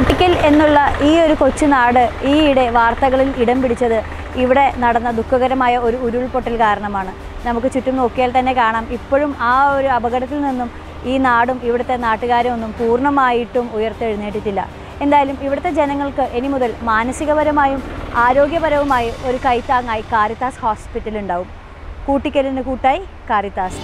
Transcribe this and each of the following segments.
കൂട്ടിക്കൽ എന്നുള്ള ഈ ഒരു കൊച്ചുനാട് ഈയിടെ വാർത്തകളിൽ ഇടം പിടിച്ചത് ഇവിടെ നടന്ന ദുഃഖകരമായ ഒരു ഉരുൾപൊട്ടൽ കാരണമാണ് നമുക്ക് ചുറ്റും നോക്കിയാൽ തന്നെ കാണാം ഇപ്പോഴും ആ ഒരു അപകടത്തിൽ നിന്നും ഈ നാടും ഇവിടുത്തെ നാട്ടുകാരും ഒന്നും പൂർണ്ണമായിട്ടും ഉയർത്തെഴുന്നേറ്റിട്ടില്ല എന്തായാലും ഇവിടുത്തെ ജനങ്ങൾക്ക് ഇനി മുതൽ മാനസികപരമായും ആരോഗ്യപരവുമായി ഒരു കൈത്താങ്ങായി കാരിത്താസ് ഹോസ്പിറ്റൽ ഉണ്ടാവും കൂട്ടിക്കലിന് കൂട്ടായി കാരിത്താസ്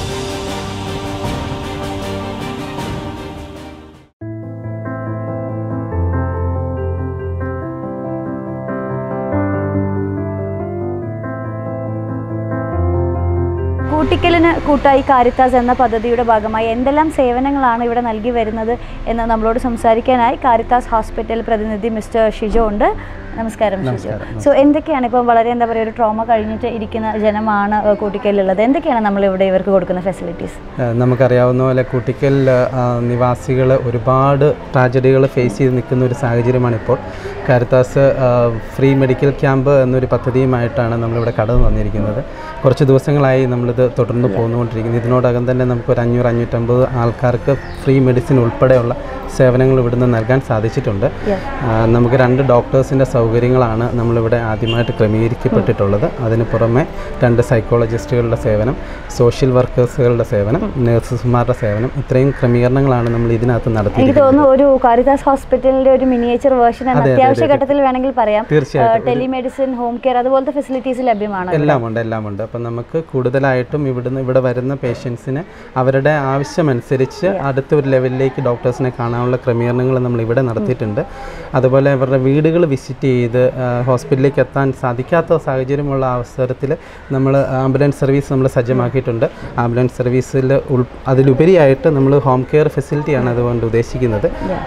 കൂട്ടിക്കലിന് കൂട്ടായി കാരിത്താസ് എന്ന പദ്ധതിയുടെ ഭാഗമായി എന്തെല്ലാം സേവനങ്ങളാണ് ഇവിടെ നൽകി വരുന്നത് എന്ന് നമ്മളോട് സംസാരിക്കാനായി കാരിത്താസ് ഹോസ്പിറ്റൽ പ്രതിനിധി മിസ്റ്റർ ഷിജോ ഉണ്ട് നമസ്കാരം ഷിജോ നമസ്കാരം. സോ എന്തൊക്കെയാണ് ഇപ്പം വളരെ എന്താ പറയുക ഒരു ട്രോമ കഴിഞ്ഞിട്ട് ഇരിക്കുന്ന ജനമാണ് ഏഹ്, കൂട്ടിക്കലിലുള്ളത് എന്തൊക്കെയാണ് നമ്മൾ ഇവിടെ ഇവർക്ക് കൊടുക്കുന്ന ഫെസിലിറ്റീസ് ഏഹ് നമുക്കറിയാവുന്ന പോലെ കുട്ടിക്കൽ നിവാസികൾ ഒരുപാട് ട്രാജഡികൾ ഫേസ് ചെയ്ത് നിൽക്കുന്ന ഒരു സാഹചര്യമാണ് ഇപ്പോൾ കാരിത്താസ് ഫ്രീ മെഡിക്കൽ ക്യാമ്പ് എന്നൊരു പദ്ധതിയുമായിട്ടാണ് നമ്മളിവിടെ കടന്നു വന്നിരിക്കുന്നത് കുറച്ച് ദിവസങ്ങളായി നമ്മളിത് തുടർന്ന് പോന്നുകൊണ്ടിരിക്കുന്നത് ഇതിനോടകം തന്നെ നമുക്കൊരു അഞ്ഞൂറ് അഞ്ഞൂറ്റമ്പത് ആൾക്കാർക്ക് ഫ്രീ മെഡിസിൻ ഉൾപ്പെടെയുള്ള സേവനങ്ങൾ ഇവിടുന്ന് നൽകാൻ സാധിച്ചിട്ടുണ്ട് ആ, നമുക്ക് രണ്ട് ഡോക്ടേഴ്സിൻ്റെ സൗകര്യങ്ങളാണ് നമ്മളിവിടെ ആദ്യമായിട്ട് ക്രമീകരിക്കപ്പെട്ടിട്ടുള്ളത് അതിന് പുറമെ രണ്ട് സൈക്കോളജിസ്റ്റുകളുടെ സേവനം സോഷ്യൽ വർക്കേഴ്സുകളുടെ സേവനം നഴ്സസ്മാരുടെ സേവനം ഇത്രയും ക്രമീകരണങ്ങളാണ് നമ്മൾ ഇതിനകത്ത് എനിക്ക് നടത്തിയിരിക്കുന്നത് തോന്നുന്നു ഒരു കാരിത്താസ് ഹോസ്പിറ്റലിന്റെ ഒരു മിനിയേച്ചർ വേർഷൻ എന്ന അതെ, അതെ, അത്യാവശ്യ അതെ. ഘട്ടത്തിൽ വേണമെങ്കിൽ പറയാം തീർച്ചയായിട്ടും. ടെലിമെഡിസിൻ ഹോം കെയർ അതുപോലത്തെ ഫെസിലിറ്റീസ് ലഭ്യമാണ് എല്ലാം ഉണ്ട് എല്ലാം ഉണ്ട് അപ്പം നമുക്ക് കൂടുതലായിട്ടും ഇവിടുന്ന് ഇവിടെ വരുന്ന പേഷ്യൻസിന് അവരുടെ ആവശ്യമനുസരിച്ച് അടുത്ത ഒരു ലെവലിലേക്ക് ഡോക്ടേഴ്സിനെ കാണാനുള്ള ക്രമീകരണങ്ങൾ നമ്മൾ ഇവിടെ നടത്തിയിട്ടുണ്ട് അതുപോലെ അവരുടെ വീടുകൾ വിസിറ്റ് ചെയ്ത് ആ, ഹോസ്പിറ്റലിലേക്ക് എത്താൻ സാധിക്കാത്ത സാഹചര്യമുള്ള അവസരത്തിൽ നമ്മൾ ആംബുലൻസ് സർവീസ് നമ്മൾ സജ്ജമാക്കിയിട്ടുണ്ട് ആംബുലൻസ് സർവീസിൽ ഉൾ അതിലുപരിയായിട്ട് നമ്മൾ ഹോം കെയർ ഫെസിലിറ്റിയാണ് അതുകൊണ്ട് ഉദ്ദേശിക്കുന്നത്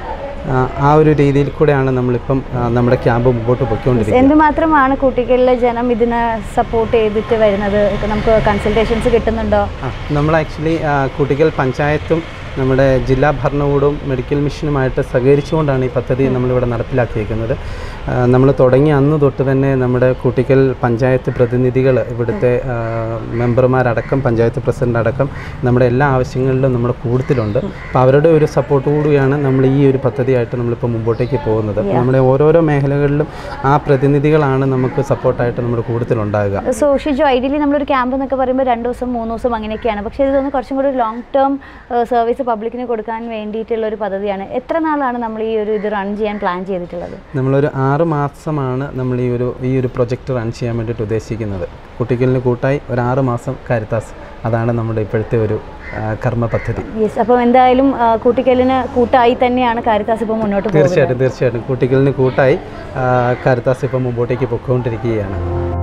ആ, ആ ഒരു രീതിയിൽ കൂടെയാണ് നമ്മളിപ്പം ആ, നമ്മുടെ ക്യാമ്പ് മുമ്പോട്ട് പൊയ്ക്കൊണ്ടിരിക്കുന്നത് എന്തുമാത്രമാണ് കുട്ടികളിലെ ജനം ഇതിന് സപ്പോർട്ട് ചെയ്തിട്ട് വരുന്നത് ഇപ്പം നമുക്ക് കൺസൾട്ടേഷൻസ് കിട്ടുന്നുണ്ടോ ആ, നമ്മൾ ആക്ച്വലി കുട്ടികൾ പഞ്ചായത്തും നമ്മുടെ ജില്ലാ ഭരണകൂടവും മെഡിക്കൽ മിഷനുമായിട്ട് സഹകരിച്ചുകൊണ്ടാണ് ഈ പദ്ധതി നമ്മളിവിടെ നടപ്പിലാക്കിയിരിക്കുന്നത് നമ്മൾ തുടങ്ങിയ അന്ന് തൊട്ട് തന്നെ നമ്മുടെ കുട്ടിക്കൽ പഞ്ചായത്ത് പ്രതിനിധികൾ ഇവിടുത്തെ ആ, മെമ്പർമാരടക്കം പഞ്ചായത്ത് പ്രസിഡന്റ് അടക്കം നമ്മുടെ എല്ലാ ആവശ്യങ്ങളിലും നമ്മുടെ കൂട്ടത്തിലുണ്ട് അപ്പോൾ അവരുടെ ഒരു സപ്പോർട്ട് കൂടിയാണ് നമ്മൾ ഈ ഒരു പദ്ധതിയായിട്ട് നമ്മളിപ്പോൾ മുമ്പോട്ടേക്ക് പോകുന്നത് അപ്പോൾ നമ്മുടെ ഓരോരോ മേഖലകളിലും ആ പ്രതിനിധികളാണ് നമുക്ക് സപ്പോർട്ടായിട്ട് നമ്മുടെ കൂട്ടത്തിലുണ്ടാകുക സോ ഷിജോ ഐഡിയലി നമ്മളൊരു ക്യാമ്പ് എന്നൊക്കെ പറയുമ്പോൾ രണ്ട് ദിവസം മൂന്ന് ദിവസം അങ്ങനെയൊക്കെയാണ് പക്ഷേ ഇതൊന്ന് കുറച്ചും കൂടി ലോങ് ടേം സർവീസ് പബ്ലിക്കിന് കൊടുക്കാൻ വേണ്ടിയിട്ടുള്ള ഒരു പദ്ധതിയാണ് എത്ര നാളാണ് നമ്മൾ ഈ ഒരു ഇത് റൺ ചെയ്യാൻ പ്ലാൻ ചെയ്തിട്ടുള്ളത് നമ്മളൊരു ആറ് മാസമാണ് നമ്മൾ ഈ ഒരു ഈ ഒരു പ്രൊജക്റ്റ് റൺ ചെയ്യാൻ വേണ്ടിയിട്ട് ഉദ്ദേശിക്കുന്നത് കുട്ടികളിന് കൂട്ടായി ഒരു ആറ് മാസം കാരിത്താസ് അതാണ് നമ്മുടെ ഇപ്പോഴത്തെ ഒരു ആ, കർമ്മ പദ്ധതി യെസ് അപ്പം എന്തായാലും ആ, കൂട്ടിക്കലിന് കൂട്ടായി തന്നെയാണ് കാരിത്താസ് ഇപ്പോൾ മുന്നോട്ട് പോകുന്നത് തീർച്ചയായിട്ടും തീർച്ചയായിട്ടും കുട്ടികളിന് കൂട്ടായി ആ, കാരിത്താസ് ഇപ്പം മുമ്പോട്ടേക്ക് പൊയ്ക്കൊണ്ടിരിക്കുകയാണ്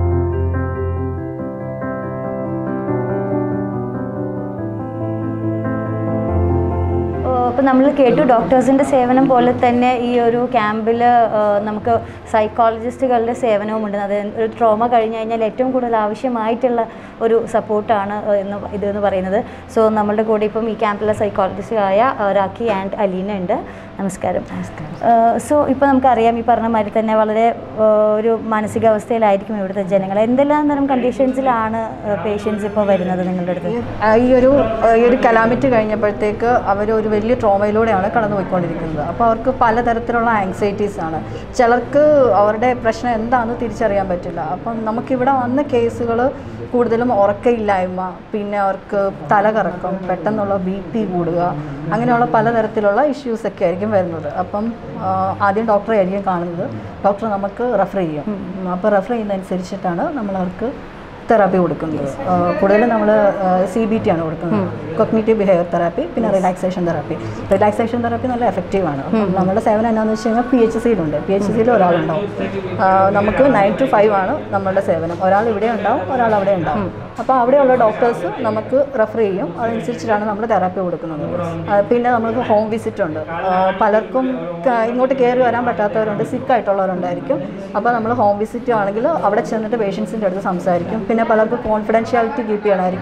അപ്പോൾ നമ്മൾ കേട്ടു ഡോക്ടേഴ്സിൻ്റെ സേവനം പോലെ തന്നെ ഈ ഒരു ക്യാമ്പിൽ നമുക്ക് സൈക്കോളജിസ്റ്റുകളുടെ സേവനവും ഉണ്ട് അത് ഒരു ട്രോമ കഴിഞ്ഞ് കഴിഞ്ഞാൽ ഏറ്റവും കൂടുതൽ ആവശ്യമായിട്ടുള്ള ഒരു സപ്പോർട്ടാണ് എന്ന് ഇത് എന്ന് പറയുന്നത് സോ നമ്മളുടെ കൂടെ ഇപ്പം ഈ ക്യാമ്പിലെ സൈക്കോളജിസ്റ്റായ രാഖി ആൻഡ് അലീന ഉണ്ട് നമസ്കാരം സോ ഇപ്പോൾ നമുക്കറിയാം ഈ പറഞ്ഞ മാതിരി തന്നെ വളരെ ആ, ഒരു മാനസികാവസ്ഥയിലായിരിക്കും ഇവിടുത്തെ ജനങ്ങൾ എന്തെല്ലാം തരം കണ്ടീഷൻസിലാണ് പേഷ്യൻസ് ഇപ്പോൾ വരുന്നത് നിങ്ങളുടെ അടുത്ത് ആ, ഈ ഒരു ആ, ഈ ഒരു കലാമിറ്റി കഴിഞ്ഞപ്പോഴത്തേക്ക് അവർ ഒരു വലിയ ട്രോമയിലൂടെയാണ് കടന്നു പോയിക്കൊണ്ടിരിക്കുന്നത് അപ്പോൾ അവർക്ക് പലതരത്തിലുള്ള ആങ്സൈറ്റീസ് ആണ് ചിലർക്ക് അവരുടെ പ്രശ്നം എന്താണെന്ന് തിരിച്ചറിയാൻ പറ്റില്ല അപ്പം നമുക്കിവിടെ വന്ന കേസുകൾ കൂടുതലും ഉറക്കയില്ലായ്മ പിന്നെ അവർക്ക് തലകറക്കം പെട്ടെന്നുള്ള ബി പി കൂടുക അങ്ങനെയുള്ള പലതരത്തിലുള്ള ഇഷ്യൂസ് ഒക്കെ ആയിരിക്കും വരുന്നത് അപ്പം ആ, ആദ്യം ഡോക്ടറെ ആയിരിക്കും കാണുന്നത് ഡോക്ടർ നമുക്ക് റെഫർ ചെയ്യും അപ്പോൾ റെഫർ ചെയ്യുന്നതനുസരിച്ചിട്ടാണ് നമ്മൾ അവർക്ക് തെറാപ്പി കൊടുക്കുന്നത് കൂടുതലും നമ്മൾ സി ബി ടി ആണ് കൊടുക്കുന്നത് കൊഗ്നേറ്റീവ് ബിഹേവിയർ തെറാപ്പി പിന്നെ റിലാക്സേഷൻ തെറാപ്പി റിലാക്സേഷൻ തെറാപ്പി നല്ല എഫക്റ്റീവ് ആണ് അപ്പം നമ്മുടെ സേവനം എന്താണെന്ന് വെച്ച് കഴിഞ്ഞാൽ പി എച്ച് സിയിലുണ്ട് പി എച്ച് സിയിൽ ഒരാളുണ്ടാവും ആ, നമുക്ക് നയൻ ടു ഫൈവ് ആണ് നമ്മളുടെ സേവനം ഒരാൾ ഇവിടെ ഉണ്ടാവും ഒരാൾ അവിടെ ഉണ്ടാവും അപ്പോൾ അവിടെയുള്ള ഡോക്ടേഴ്സ് നമുക്ക് റെഫർ ചെയ്യും അതനുസരിച്ചിട്ടാണ് നമ്മൾ തെറാപ്പി കൊടുക്കുന്നത് ആ, പിന്നെ നമുക്ക് ഹോം വിസിറ്റ് ഉണ്ട് ആ, പലർക്കും ക- ഇങ്ങോട്ട് കയറി വരാൻ പറ്റാത്തവരുണ്ട് സിക്ക് ആയിട്ടുള്ളവരുണ്ടായിരിക്കും അപ്പോൾ നമ്മൾ ഹോം വിസിറ്റ് ആണെങ്കിൽ അവിടെ ചെന്നിട്ട് പേഷ്യൻസിൻ്റെ അടുത്ത് സംസാരിക്കും പിന്നെ പലർക്കും കോൺഫിഡൻഷ്യാലിറ്റി കീപ്പ് ചെയ്യണമായിരിക്കും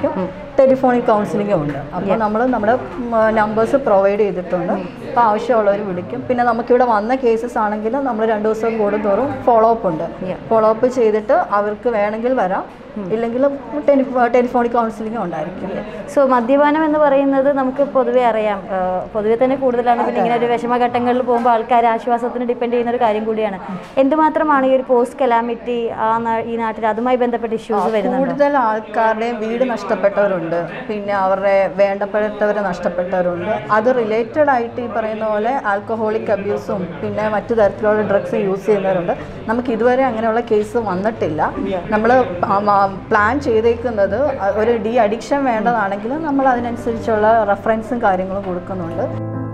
ടെലിഫോണിക് കൗൺസിലിംഗും ഉണ്ട് അപ്പോൾ നമ്മൾ നമ്മുടെ നമ്പേഴ്സ് പ്രൊവൈഡ് ചെയ്തിട്ടുണ്ട് അപ്പോൾ ആവശ്യമുള്ളവർ വിളിക്കും പിന്നെ നമുക്കിവിടെ വന്ന കേസസ് ആണെങ്കിൽ നമ്മൾ രണ്ട് ദിവസം കൂടുന്തോറും ഫോളോ അപ്പ് ഉണ്ട് ഫോളോ അപ്പ് ചെയ്തിട്ട് അവർക്ക് വേണമെങ്കിൽ വരാം ഇല്ലെങ്കിൽ ടെലിഫോണിക് കൗൺസിലിംഗും ഉണ്ടായിരിക്കും സോ മദ്യപാനം എന്ന് പറയുന്നത് നമുക്ക് പൊതുവേ അറിയാം ആ, പൊതുവെ തന്നെ കൂടുതലാണ് പിന്നെ ഇങ്ങനെ ഒരു വിഷമഘട്ടങ്ങളിൽ പോകുമ്പോൾ ആൾക്കാർ ആശ്വാസത്തിന് ഡിപ്പെൻഡ് ചെയ്യുന്ന ഒരു കാര്യം കൂടിയാണ് എന്തുമാത്രമാണ് ഈ ഒരു പോസ്റ്റ് കലാമിറ്റി ആ നാ- ഈ നാട്ടിൽ അതുമായി ബന്ധപ്പെട്ട ഇഷ്യൂസ് വരുന്നുണ്ട് കൂടുതൽ ആൾക്കാരുടെയും വീട് നഷ്ടപ്പെട്ടവരുണ്ട് പിന്നെ അവരുടെ വേണ്ടപ്പെട്ടവർ നഷ്ടപ്പെട്ടവരുണ്ട് അത് റിലേറ്റഡ് ആയിട്ട് ഈ പറയുന്ന പോലെ ആൽക്കഹോളിക് അബ്യൂസും പിന്നെ മറ്റു തരത്തിലുള്ള ഡ്രഗ്സ് യൂസ് ചെയ്യുന്നവരുണ്ട് നമുക്ക് ഇതുവരെ അങ്ങനെയുള്ള കേസ് വന്നിട്ടില്ല നമ്മൾ പ്ലാൻ ചെയ്തേക്കുന്നത് ഒരു ഡി അഡിക്ഷൻ വേണ്ടതാണെങ്കിൽ നമ്മൾ അതിനനുസരിച്ചുള്ള റെഫറൻസും കാര്യങ്ങളും കൊടുക്കുന്നുണ്ട്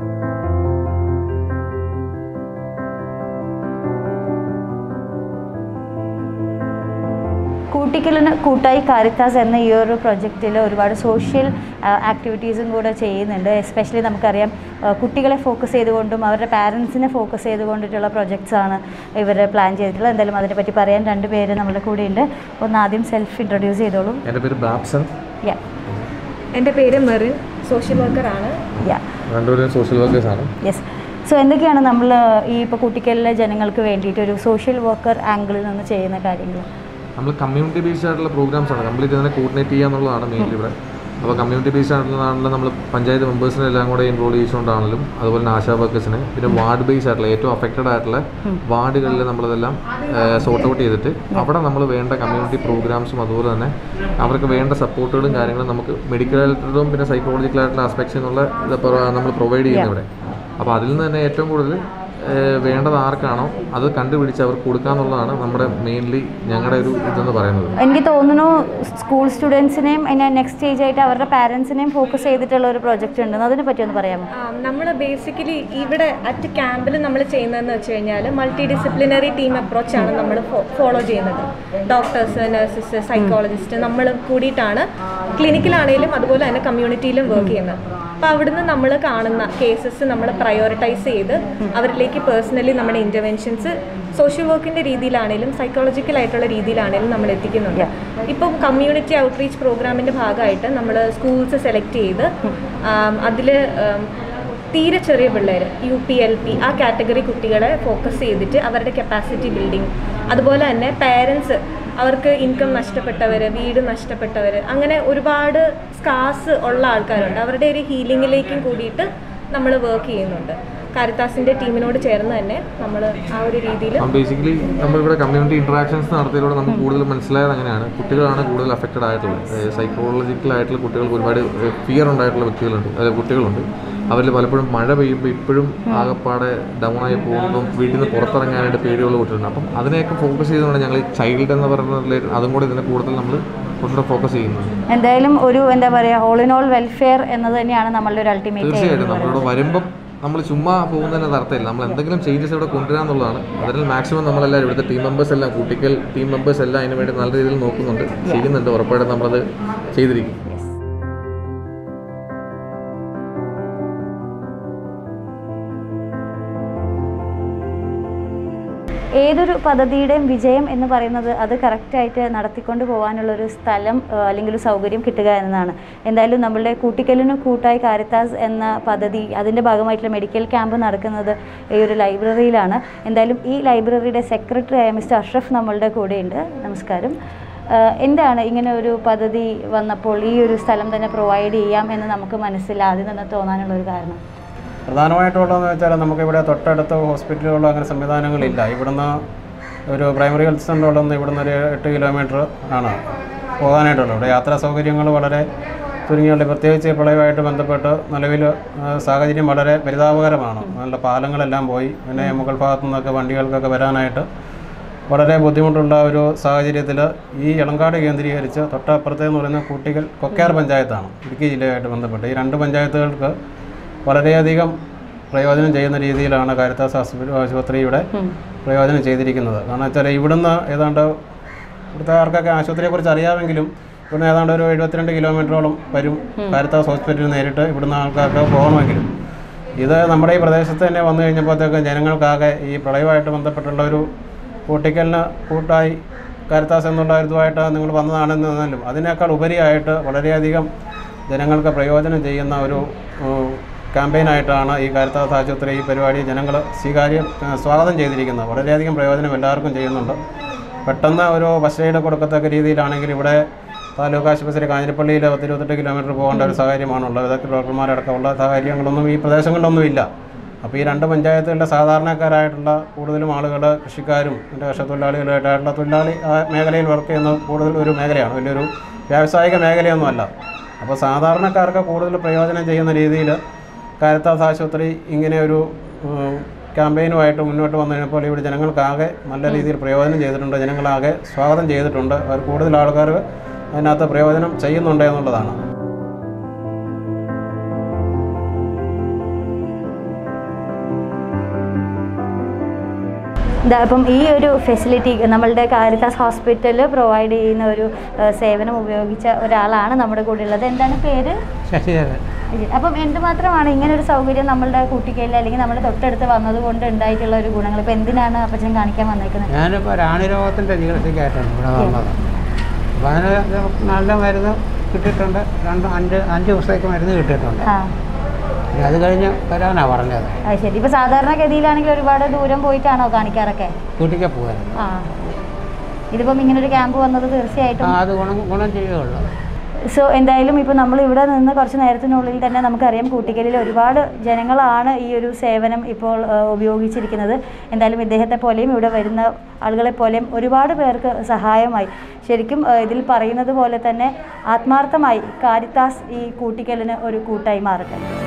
കൂട്ടിക്കലിന് കൂട്ടായി കാരിത്താസ് എന്ന ഈ ഒരു പ്രൊജക്റ്റിൽ ഒരുപാട് സോഷ്യൽ ആക്ടിവിറ്റീസും കൂടെ ചെയ്യുന്നുണ്ട് എസ്പെഷ്യലി നമുക്കറിയാം ആ, കുട്ടികളെ ഫോക്കസ് ചെയ്തുകൊണ്ടും അവരുടെ പാരൻസിനെ ഫോക്കസ് ചെയ്തുകൊണ്ടിട്ടുള്ള projects ആണ് ഇവർ പ്ലാൻ ചെയ്തിട്ടുള്ളത് എന്തായാലും അതിനെപ്പറ്റി പറയാൻ രണ്ട് പേര് നമ്മുടെ കൂടെയുണ്ട് ഒന്ന് ആദ്യം സെൽഫ് ഇൻട്രൊഡ്യൂസ് ചെയ്തോളൂ എൻ്റെ പേര് ബാബ്സൺ യാ എൻ്റെ പേര് മെറിൻ സോഷ്യൽ വർക്കറാണ് യാ രണ്ടുപേരും സോഷ്യൽ വർക്കേഴ്സാണ് യെസ് സോ എന്തൊക്കെയാണ് നമ്മൾ ഈ ഇപ്പോൾ കുട്ടിക്കലിലെ ജനങ്ങൾക്ക് വേണ്ടിയിട്ട് ഒരു സോഷ്യൽ വർക്കർ ആംഗിളിൽ നിന്ന് ചെയ്യുന്ന കാര്യങ്ങൾ നമ്മൾ കമ്മ്യൂണിറ്റി ബേസ്ഡ് ആയിട്ടുള്ള പ്രോഗ്രാംസ് ആണ് കംപ്ലീറ്റ് ഇതിനെ കോർഡിനേറ്റ് ചെയ്യുക എന്നുള്ളതാണ് മെയിൻലി ഇവിടെ അപ്പോൾ കമ്മ്യൂണിറ്റി ബേസ്ഡ് ആയിട്ടുള്ളതാണെങ്കിലും നമ്മൾ പഞ്ചായത്ത് മെമ്പേഴ്സിനെ എല്ലാം കൂടെ ഇൻവോൾവ് ചെയ്തുകൊണ്ടാണെങ്കിലും അതുപോലെ തന്നെ ആശാ വർക്കേഴ്സിനെ പിന്നെ വാർഡ് ബേസ് ആയിട്ടുള്ള ഏറ്റവും അഫക്റ്റഡ് ആയിട്ടുള്ള വാർഡുകളിൽ നമ്മളിതെല്ലാം സോർട്ട് ഔട്ട് ചെയ്തിട്ട് അവിടെ നമ്മൾ വേണ്ട കമ്മ്യൂണിറ്റി പ്രോഗ്രാംസും അതുപോലെ തന്നെ അവർക്ക് വേണ്ട സപ്പോർട്ടുകളും കാര്യങ്ങളും നമുക്ക് മെഡിക്കൽ ആയിട്ടുള്ളതും പിന്നെ സൈക്കോളജിക്കൽ ആയിട്ടുള്ള ആസ്പെക്ട്സ് എന്നുള്ള ഇത് നമ്മൾ പ്രൊവൈഡ് ചെയ്യുന്നത് ഇവിടെ അപ്പോൾ അതിൽ നിന്ന് തന്നെ ഏറ്റവും കൂടുതൽ ഏഹ് വേണ്ടത് ആർക്കാണോ അത് കണ്ടുപിടിച്ച് അവർക്ക് കൊടുക്കുക എന്നുള്ളതാണ് നമ്മുടെ മെയിൻലി ഞങ്ങളുടെ ഒരു ഇതെന്ന് പറയുന്നത് എനിക്ക് തോന്നുന്നു സ്കൂൾ സ്റ്റുഡൻസിനെയും അതിനെ നെക്സ്റ്റ് സ്റ്റേജ് ആയിട്ട് അവരുടെ പാരൻസിനെയും ഫോക്കസ് ചെയ്തിട്ടുള്ള ഒരു പ്രൊജക്റ്റ് ഉണ്ട് അതിനെ പറ്റി ഒന്ന് പറയാമോ നമ്മൾ ബേസിക്കലി ഇവിടെ അറ്റ് ക്യാമ്പിൽ നമ്മൾ ചെയ്യുന്നതെന്ന് വെച്ച് കഴിഞ്ഞാൽ മൾട്ടി ഡിസിപ്ലിനറി ടീം അപ്രോച്ചാണ് നമ്മൾ ഫോളോ ചെയ്യുന്നത് ഡോക്ടേഴ്സ് നഴ്സസ് സൈക്കോളജിസ്റ്റ് നമ്മൾ കൂടിയിട്ടാണ് ക്ലിനിക്കിലാണെങ്കിലും അതുപോലെ തന്നെ കമ്മ്യൂണിറ്റിയിലും വർക്ക് ചെയ്യുന്നത് അപ്പോൾ അവിടുന്ന് നമ്മൾ കാണുന്ന കേസസ് നമ്മൾ പ്രയോറിറ്റൈസ് ചെയ്ത് അവരിലേക്ക് പേഴ്സണലി നമ്മുടെ ഇൻ്റർവെൻഷൻസ് സോഷ്യൽ വർക്കിൻ്റെ രീതിയിലാണെങ്കിലും സൈക്കോളജിക്കൽ ആയിട്ടുള്ള രീതിയിലാണെങ്കിലും നമ്മൾ എത്തിക്കുന്നുണ്ട് ഇപ്പം കമ്മ്യൂണിറ്റി ഔട്ട്റീച്ച് പ്രോഗ്രാമിൻ്റെ ഭാഗമായിട്ട് നമ്മൾ സ്കൂൾസ് സെലക്ട് ചെയ്ത് അതിൽ തീരെ ചെറിയ പിള്ളേർ യു പി എൽ പി ആ കാറ്റഗറി കുട്ടികളെ ഫോക്കസ് ചെയ്തിട്ട് അവരുടെ കപ്പാസിറ്റി ബിൽഡിംഗ് അതുപോലെ തന്നെ പേരൻസ് അവർക്ക് ഇൻകം നഷ്ടപ്പെട്ടവർ വീട് നഷ്ടപ്പെട്ടവർ അങ്ങനെ ഒരുപാട് സ്കാസ് ഉള്ള ആൾക്കാരുണ്ട് അവരുടെ ഒരു ഹീലിങ്ങിലേക്കും കൂടിയിട്ട് നമ്മൾ വർക്ക് ചെയ്യുന്നുണ്ട് കാരിത്താസിൻ്റെ ടീമിനോട് ചേർന്ന് തന്നെ നമ്മൾ ആ ഒരു രീതിയിൽ ബേസിക്കലി നമ്മളിവിടെ കമ്മ്യൂണിറ്റി ഇന്ററാക്ഷൻസ് നടത്തിയതിലൂടെ നമുക്ക് കൂടുതൽ മനസ്സിലായത് അങ്ങനെയാണ് കുട്ടികളാണ് കൂടുതൽ അഫക്റ്റഡ് ആയിട്ടുള്ളത് സൈക്കോളജിക്കൽ ആയിട്ടുള്ള കുട്ടികൾക്ക് ഒരുപാട് ഫിയർ ഉണ്ടായിട്ടുള്ള വ്യക്തികളുണ്ട് അതായത് കുട്ടികളുണ്ട് അവരിൽ പലപ്പോഴും മഴ പെയ്യുമ്പോൾ ഇപ്പോഴും ആകപ്പാടെ ഡൗൺ ആയി പോകുമ്പോൾ വീട്ടിൽ നിന്ന് പുറത്തിറങ്ങാനായിട്ട് പേടിയുള്ള കുട്ടികളുണ്ട് അപ്പം അതിനെയൊക്കെ ഫോക്കസ് ചെയ്തുകൊണ്ട് ഞങ്ങൾ ചൈൽഡ് എന്ന് പറയുന്ന അതും കൂടി ഇതിനെ കൂടുതൽ നമ്മൾ കുറച്ചുകൂടെ ഫോക്കസ് ചെയ്യുന്നത് എന്തായാലും ഒരു എന്താ പറയുക ഓൾ ഇൻ ഓൾ വെൽഫെയർ എന്നത് തന്നെയാണ് നമ്മളുടെ ഒരു അൾട്ടിമേറ്റ് തീർച്ചയായിട്ടും നമ്മളിവിടെ വരുമ്പം നമ്മൾ ചുമ്മാ പോകുന്നതിന് അർത്ഥമില്ല നമ്മൾ എന്തെങ്കിലും ചേഞ്ചസ് ഇവിടെ കൊണ്ടുവരാന്നുള്ളതാണ് അതിൽ മാക്സിമം നമ്മളെല്ലാവരും ഇവിടുത്തെ ടീം മെമ്പേഴ്സ് എല്ലാം കുട്ടിക്കൽ ടീം മെമ്പേഴ്സ് എല്ലാം അതിന് വേണ്ടി നല്ല രീതിയിൽ നോക്കുന്നുണ്ട് ചെയ്യുന്നുണ്ട് ഉറപ്പായിട്ടും നമ്മളത് ചെയ്തിരിക്കും ഏതൊരു പദ്ധതിയുടെയും വിജയം എന്ന് പറയുന്നത് അത് കറക്റ്റായിട്ട് നടത്തിക്കൊണ്ട് പോകാനുള്ളൊരു സ്ഥലം ആ, അല്ലെങ്കിൽ ഒരു സൗകര്യം കിട്ടുക എന്നതാണ് എന്തായാലും നമ്മളുടെ കൂട്ടിക്കലിന് കൂട്ടായി കാരിത്താസ് എന്ന പദ്ധതി അതിൻ്റെ ഭാഗമായിട്ടുള്ള മെഡിക്കൽ ക്യാമ്പ് നടക്കുന്നത് ഈ ഒരു ലൈബ്രറിയിലാണ് എന്തായാലും ഈ ലൈബ്രറിയുടെ സെക്രട്ടറി ആയ മിസ്റ്റർ അഷ്റഫ് നമ്മളുടെ കൂടെയുണ്ട് നമസ്കാരം ആ, എന്താണ് ഇങ്ങനെ ഒരു പദ്ധതി വന്നപ്പോൾ ഈ ഒരു സ്ഥലം തന്നെ പ്രൊവൈഡ് ചെയ്യാം എന്ന് നമുക്ക് മനസ്സിൽ ആദ്യം തന്നെ തോന്നാനുള്ള ഒരു കാരണം പ്രധാനമായിട്ടുള്ളതെന്ന് വെച്ചാൽ നമുക്കിവിടെ തൊട്ടടുത്ത ഹോസ്പിറ്റലുകളോ അങ്ങനെ സംവിധാനങ്ങളില്ല ഇവിടുന്ന് ഒരു പ്രൈമറി ഹെൽത്ത് സെൻ്ററുള്ളന്ന് ഇവിടുന്ന് ഒരു എട്ട് കിലോമീറ്റർ ആണ് പോകാനായിട്ടുള്ളത് ഇവിടെ യാത്രാ സൗകര്യങ്ങൾ വളരെ ചുരുങ്ങിയുണ്ട് പ്രത്യേകിച്ച് പ്രളയമായിട്ട് ബന്ധപ്പെട്ട് നിലവിൽ ആ, സാഹചര്യം വളരെ പരിതാപകരമാണ് നല്ല പാലങ്ങളെല്ലാം പോയി പിന്നെ മുകൾ ഭാഗത്തു നിന്നൊക്കെ വണ്ടികൾക്കൊക്കെ വരാനായിട്ട് വളരെ ബുദ്ധിമുട്ടുള്ള ഒരു സാഹചര്യത്തിൽ ഈ ഇളങ്കാട് കേന്ദ്രീകരിച്ച് തൊട്ടപ്പുറത്തേന്ന് പറയുന്ന കുട്ടികൾ കൊക്കാർ പഞ്ചായത്താണ് ഇടുക്കി ജില്ലയായിട്ട് ബന്ധപ്പെട്ട് ഈ രണ്ട് പഞ്ചായത്തുകൾക്ക് വളരെയധികം പ്രയോജനം ചെയ്യുന്ന രീതിയിലാണ് കാരിത്താസ് ആശുപത്രി ആശുപത്രിയുടെ പ്രയോജനം ചെയ്തിരിക്കുന്നത് കാരണം വെച്ചാൽ ഇവിടുന്ന് ഏതാണ്ട് ഇവിടുത്തെ ആർക്കൊക്കെ ആശുപത്രിയെക്കുറിച്ച് അറിയാമെങ്കിലും ഇവിടുന്ന് ഏതാണ്ട് ഒരു എഴുപത്തിരണ്ട് കിലോമീറ്ററോളം വരും കാരിത്താസ് ഹോസ്പിറ്റലിൽ നേരിട്ട് ഇവിടുന്ന് ആൾക്കാർക്ക് പോകണമെങ്കിലും ഇത് നമ്മുടെ ഈ പ്രദേശത്ത് തന്നെ വന്നു കഴിഞ്ഞപ്പോഴത്തേക്ക് ജനങ്ങൾക്കാകെ ഈ പ്രളയമായിട്ട് ബന്ധപ്പെട്ടുള്ള ഒരു കൂട്ടിക്കലിന് കൂട്ടായി കാരിത്താസ് എന്നുള്ള ഇതുമായിട്ട് നിങ്ങൾ വന്നതാണെന്ന് പറഞ്ഞാലും അതിനേക്കാൾ ഉപരിയായിട്ട് വളരെയധികം ജനങ്ങൾക്ക് പ്രയോജനം ചെയ്യുന്ന ഒരു ഉം, ക്യാമ്പയിനായിട്ടാണ് ഈ കാരിത്താസ് ആശുപത്രി ഈ പരിപാടി ജനങ്ങൾ സ്വീകാര്യം ആ, സ്വാഗതം ചെയ്തിരിക്കുന്നത് വളരെയധികം പ്രയോജനം എല്ലാവർക്കും ചെയ്യുന്നുണ്ട് പെട്ടെന്ന് ഒരു ഫസ്റ്റ് എയ്ഡ് കൊടുക്കത്തക്ക രീതിയിലാണെങ്കിൽ ഇവിടെ താലൂക്ക് ആശുപത്രി കാഞ്ഞിരപ്പള്ളിയിൽ പത്തിരുപത്തെട്ട് കിലോമീറ്റർ പോകേണ്ട ഒരു സാഹചര്യമാണുള്ളത് വിദഗ്ധ ഡോക്ടർമാരടക്കമുള്ള സാഹചര്യങ്ങളൊന്നും ഈ പ്രദേശങ്ങളിലൊന്നും ഇല്ല അപ്പോൾ ഈ രണ്ട് പഞ്ചായത്തുകളിലെ സാധാരണക്കാരായിട്ടുള്ള കൂടുതലും ആളുകൾ കൃഷിക്കാരും എൻ്റെ കർഷകത്തൊഴിലാളികളായിട്ടുള്ള തൊഴിലാളി ആ മേഖലയിൽ വർക്ക് ചെയ്യുന്ന കൂടുതൽ ഒരു മേഖലയാണ് വലിയൊരു വ്യാവസായിക മേഖലയൊന്നുമല്ല അപ്പോൾ സാധാരണക്കാർക്ക് കൂടുതൽ പ്രയോജനം ചെയ്യുന്ന രീതിയിൽ കാരത്താസ് ആശുപത്രി ഇങ്ങനെ ഒരു ഉം, ക്യാമ്പയിനുമായിട്ട് മുന്നോട്ട് വന്നു കഴിഞ്ഞപ്പോൾ ഇവിടെ ജനങ്ങൾക്കാകെ നല്ല രീതിയിൽ പ്രയോജനം ചെയ്തിട്ടുണ്ട് ജനങ്ങളാകെ സ്വാഗതം ചെയ്തിട്ടുണ്ട് അവർ കൂടുതൽ ആൾക്കാർ അതിനകത്ത് പ്രയോജനം ചെയ്യുന്നുണ്ട് എന്നുള്ളതാണ് ദാ അപ്പം ഈ ഒരു ഫെസിലിറ്റി നമ്മളുടെ കാരിത്താസ് ഹോസ്പിറ്റൽ പ്രൊവൈഡ് ചെയ്യുന്ന ഒരു ഏഹ്, സേവനം ഉപയോഗിച്ച ഒരാളാണ് നമ്മുടെ കൂടെ ഉള്ളത് എന്താണ് പേര് ശശിധരൻ അജിത്. അപ്പം എന്തുമാത്രമാണ് ഇങ്ങനെ ഒരു സൗകര്യം നമ്മളുടെ കുട്ടിക്കയിൽ അല്ലെങ്കിൽ നമ്മുടെ തൊട്ടടുത്ത് വന്നതുകൊണ്ട് ഉണ്ടായിട്ടുള്ള ഒരു ഗുണങ്ങൾ ഇപ്പം എന്തിനാണ് അപ്പച്ചൻ കാണിക്കാൻ വന്നേക്കുന്നത് ഞാനിപ്പോൾ റാണി രോഗത്തിൻ്റെ ചികിത്സയ്ക്കായിട്ടാണ് ഇവിടെ വന്നത് അപ്പോൾ അതിന് നല്ല മരുന്ന് കിട്ടിയിട്ടുണ്ട് രണ്ട് അഞ്ച് അഞ്ച് ദിവസത്തേക്ക് മരുന്ന് കിട്ടിയിട്ടുണ്ട് ആ ഇനി അത് കഴിഞ്ഞ് വരാനാണ് പറഞ്ഞത് അത് ശരി ഇപ്പം സാധാരണഗതിയിലാണെങ്കിൽ ഒരുപാട് ദൂരം പോയിട്ടാണോ കാണിക്കാറൊക്കെ വീട്ടിലേക്ക് പോകാൻ ആ ഇതിപ്പം ഇങ്ങനെ ഒരു ക്യാമ്പ് വന്നത് തീർച്ചയായിട്ടും ആ അത് ഗുണം ഗുണം ചെയ്യുകയുള്ളൂ സോ എന്തായാലും ഇപ്പോൾ നമ്മൾ ഇവിടെ നിന്ന് കുറച്ച് നേരത്തിനുള്ളിൽ തന്നെ നമുക്കറിയാം കൂട്ടിക്കലിൽ ഒരുപാട് ജനങ്ങളാണ് ഈ ഒരു സേവനം ഇപ്പോൾ ആ, ഉപയോഗിച്ചിരിക്കുന്നത് എന്തായാലും ഇദ്ദേഹത്തെ പോലെയും ഇവിടെ വരുന്ന ആളുകളെ പോലെയും ഒരുപാട് പേർക്ക് സഹായമായി ശരിക്കും ആ, ഇതിൽ പറയുന്നത് പോലെ തന്നെ ആത്മാർത്ഥമായി കാരിത്താസ് ഈ കൂട്ടിക്കലിന് ഒരു കൂട്ടായി മാറട്ടെ